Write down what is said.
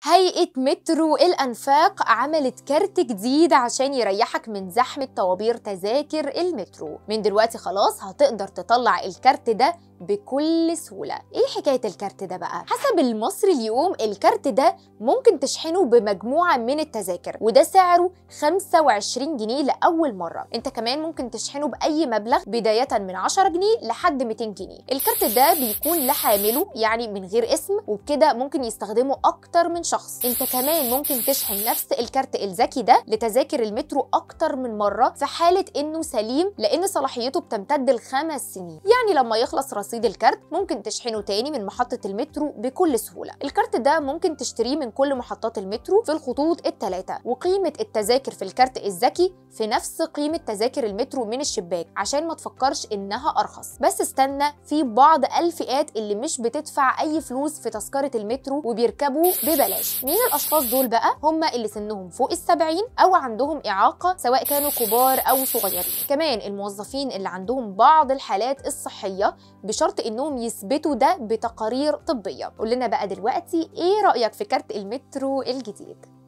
هيئة مترو الأنفاق عملت كارت جديد عشان يريحك من زحمة طوابير تذاكر المترو من دلوقتي خلاص هتقدر تطلع الكارت ده بكل سهولة ايه حكاية الكارت ده بقى؟ حسب المصري اليوم الكارت ده ممكن تشحنه بمجموعة من التذاكر وده سعره 25 جنيه لأول مرة انت كمان ممكن تشحنه بأي مبلغ بداية من 10 جنيه لحد 200 جنيه الكارت ده بيكون لحامله يعني من غير اسم وبكده ممكن يستخدمه أكتر من شخص انت كمان ممكن تشحن نفس الكارت الذكي ده لتذاكر المترو أكتر من مرة في حالة انه سليم لأن صلاحيته بتمتد لخمس سنين يعني لما يخلص رصيد الكارت ممكن تشحنه تاني من محطة المترو بكل سهولة الكارت ده ممكن تشتريه من كل محطات المترو في الخطوط الثلاثة وقيمة التذاكر في الكارت الذكي في نفس قيمة تذاكر المترو من الشباك عشان ما تفكرش إنها أرخص بس استنى في بعض الفئات اللي مش بتدفع أي فلوس في تذكرة المترو وبيركبوا ببلاش مين الأشخاص دول بقى؟ هم اللي سنهم فوق السبعين أو عندهم إعاقة سواء كانوا كبار أو صغيرين كمان الموظفين اللي عندهم بعض الحالات الصحية بشرط انهم يثبتوا ده بتقارير طبيه قول لنا بقى دلوقتي ايه رايك في كارت المترو الجديد